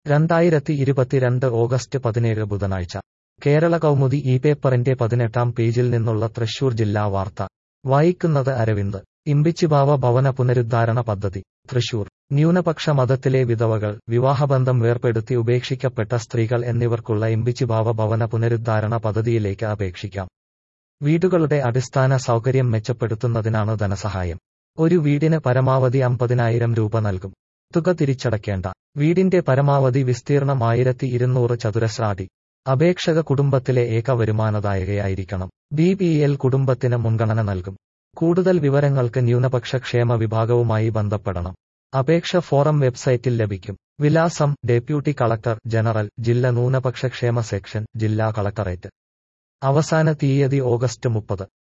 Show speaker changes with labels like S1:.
S1: രണ്ടായിരത്തി ഇരുപത്തിരണ്ട് ഓഗസ്റ്റ് പതിനേഴ് ബുധനാഴ്ച കേരള കൗമുദി ഈ പേപ്പറിന്റെ പതിനെട്ടാം പേജിൽ നിന്നുള്ള തൃശൂർ ജില്ലാ വാർത്ത വായിക്കുന്നത് അരവിന്ദ് ഇമ്പിച്ചിബാവ ഭവന പുനരുദ്ധാരണ പദ്ധതി തൃശൂർ ന്യൂനപക്ഷ മതത്തിലെ വിധവകൾ വിവാഹബന്ധം വേർപെടുത്തി ഉപേക്ഷിക്കപ്പെട്ട സ്ത്രീകൾ എന്നിവർക്കുള്ള ഇമ്പിച്ചിബാവ ഭവന പുനരുദ്ധാരണ പദ്ധതിയിലേക്ക് അപേക്ഷിക്കാം വീടുകളുടെ അടിസ്ഥാന സൗകര്യം മെച്ചപ്പെടുത്തുന്നതിനാണ് ധനസഹായം ഒരു വീടിന് പരമാവധി അമ്പതിനായിരം രൂപ നൽകും തുക തിരിച്ചടയ്ക്കേണ്ട വീടിന്റെ പരമാവധി വിസ്തീർണം ആയിരത്തി ഇരുന്നൂറ് ചതുരശ്ര അടി അപേക്ഷക കുടുംബത്തിലെ ഏക വരുമാനദായകയായിരിക്കണം ബി പി എൽ കുടുംബത്തിന് മുൻഗണന നൽകും കൂടുതൽ വിവരങ്ങൾക്ക് ന്യൂനപക്ഷ ക്ഷേമ വിഭാഗവുമായി ബന്ധപ്പെടണം അപേക്ഷ ഫോറം വെബ്സൈറ്റിൽ ലഭിക്കും വിലാസം ഡെപ്യൂട്ടി കളക്ടർ ജനറൽ ജില്ല ന്യൂനപക്ഷ ക്ഷേമ സെക്ഷൻ ജില്ലാ കളക്ടറേറ്റ് അവസാന തീയതി ഓഗസ്റ്റ് മുപ്പത്